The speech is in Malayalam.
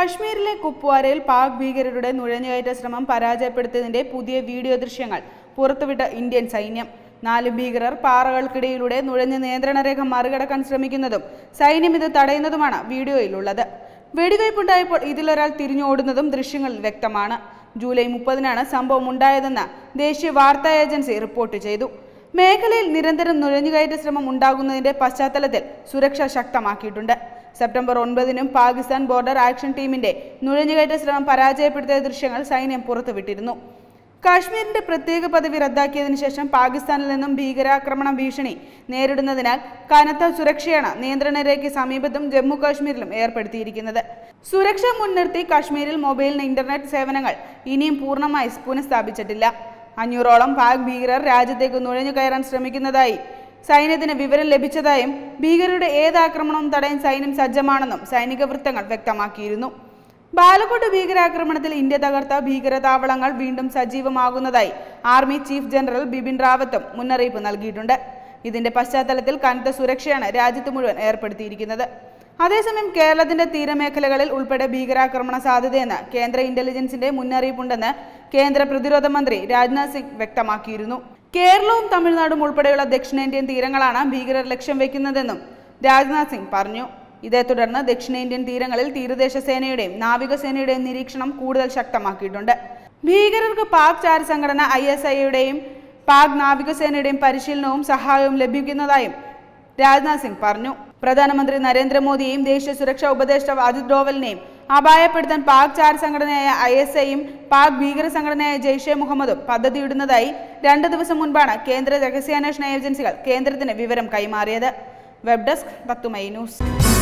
കാശ്മീരിലെ കുപ്വാരയിൽ പാക് ഭീകരരുടെ നുഴഞ്ഞുകയറ്റ ശ്രമം പരാജയപ്പെടുത്തിയതിന്റെ പുതിയ വീഡിയോ ദൃശ്യങ്ങൾ പുറത്തുവിട്ട ഇന്ത്യൻ സൈന്യം നാല് ഭീകരർ പാറകൾക്കിടയിലൂടെ നുഴഞ്ഞ് നിയന്ത്രണ രേഖ മറികടക്കാൻ ശ്രമിക്കുന്നതും സൈന്യം ഇത് തടയുന്നതുമാണ് വീഡിയോയിലുള്ളത് വെടിവയ്പുണ്ടായപ്പോൾ ഇതിലൊരാൾ തിരിഞ്ഞോടുന്നതും ദൃശ്യങ്ങളിൽ വ്യക്തമാണ് ജൂലൈ മുപ്പതിനാണ് സംഭവം ഉണ്ടായതെന്ന് ദേശീയ വാർത്താ ഏജൻസി റിപ്പോർട്ട് ചെയ്തു മേഖലയിൽ നിരന്തരം നുഴഞ്ഞുകയറ്റ ശ്രമം ഉണ്ടാകുന്നതിന്റെ പശ്ചാത്തലത്തിൽ സുരക്ഷ ശക്തമാക്കിയിട്ടുണ്ട് സെപ്റ്റംബർ ഒൻപതിനും പാകിസ്ഥാൻ ബോർഡർ ആക്ഷൻ ടീമിന്റെ നുഴഞ്ഞുകയറ്റ ശ്രമം പരാജയപ്പെടുത്തിയ ദൃശ്യങ്ങൾ സൈന്യം പുറത്തുവിട്ടിരുന്നു കാശ്മീരിന്റെ പ്രത്യേക പദവി റദ്ദാക്കിയതിനു ശേഷം പാകിസ്ഥാനിൽ നിന്നും ഭീകരാക്രമണ ഭീഷണി നേരിടുന്നതിനാൽ കനത്ത സുരക്ഷയാണ് നിയന്ത്രണ രേഖയ്ക്ക് സമീപത്തും ജമ്മു കാശ്മീരിലും ഏർപ്പെടുത്തിയിരിക്കുന്നത് സുരക്ഷ മുൻനിർത്തി കാശ്മീരിൽ മൊബൈൽ ഇന്റർനെറ്റ് സേവനങ്ങൾ ഇനിയും പൂർണ്ണമായി പുനഃസ്ഥാപിച്ചിട്ടില്ല അഞ്ഞൂറോളം പാക് ഭീകരർ രാജ്യത്തേക്ക് നുഴഞ്ഞു കയറാൻ ശ്രമിക്കുന്നതായി സൈന്യത്തിന് വിവരം ലഭിച്ചതായും ഭീകരരുടെ ഏത് ആക്രമണവും തടയാൻ സൈന്യം സജ്ജമാണെന്നും സൈനിക വൃത്തങ്ങൾ വ്യക്തമാക്കിയിരുന്നു ബാലക്കോട്ട് ഭീകരാക്രമണത്തിൽ ഇന്ത്യ തകർത്ത ഭീകര താവളങ്ങൾ വീണ്ടും സജീവമാകുന്നതായി ആർമി ചീഫ് ജനറൽ ബിപിൻ റാവത്തും മുന്നറിയിപ്പ് നൽകിയിട്ടുണ്ട് ഇതിന്റെ പശ്ചാത്തലത്തിൽ കനത്ത സുരക്ഷയാണ് രാജ്യത്ത് മുഴുവൻ ഏർപ്പെടുത്തിയിരിക്കുന്നത് അതേസമയം കേരളത്തിന്റെ തീരമേഖലകളിൽ ഉൾപ്പെടെ ഭീകരാക്രമണ സാധ്യതയെന്ന് കേന്ദ്ര ഇന്റലിജൻസിന്റെ മുന്നറിയിപ്പുണ്ടെന്ന് കേന്ദ്ര പ്രതിരോധ മന്ത്രി രാജ്നാഥ് സിംഗ് വ്യക്തമാക്കിയിരുന്നു കേരളവും തമിഴ്നാടും ഉൾപ്പെടെയുള്ള ദക്ഷിണേന്ത്യൻ തീരങ്ങളാണ് ഭീകരർ ലക്ഷ്യം വെക്കുന്നതെന്നും രാജ്നാഥ് സിംഗ് പറഞ്ഞു ഇതേ തുടർന്ന് ദക്ഷിണേന്ത്യൻ തീരങ്ങളിൽ തീരദേശ സേനയുടെയും നാവികസേനയുടെയും നിരീക്ഷണം കൂടുതൽ ശക്തമാക്കിയിട്ടുണ്ട് ഭീകരർക്ക് പാക് ചാര സംഘടന ഐ എസ് ഐയുടെയും പാക് നാവികസേനയുടെയും പരിശീലനവും സഹായവും ലഭിക്കുന്നതായും രാജ്നാഥ് സിംഗ് പറഞ്ഞു പ്രധാനമന്ത്രി നരേന്ദ്രമോദിയെയും ദേശീയ സുരക്ഷാ ഉപദേഷ്ടാവ് അജിത് ഡോവലിനെയും അപായപ്പെടുത്താൻ പാക് ചാര സംഘടനയായ ഐ എസ് ഐയും പാക് ഭീകര സംഘടനയായ ജെയ്ഷെ മുഹമ്മദും പദ്ധതിയിടുന്നതായി രണ്ട് ദിവസം മുൻപാണ് കേന്ദ്ര രഹസ്യാന്വേഷണ ഏജൻസികൾ കേന്ദ്രത്തിന് വിവരം കൈമാറിയത് വെബ് ഡെസ്ക് തത്തുമൈ ന്യൂസ്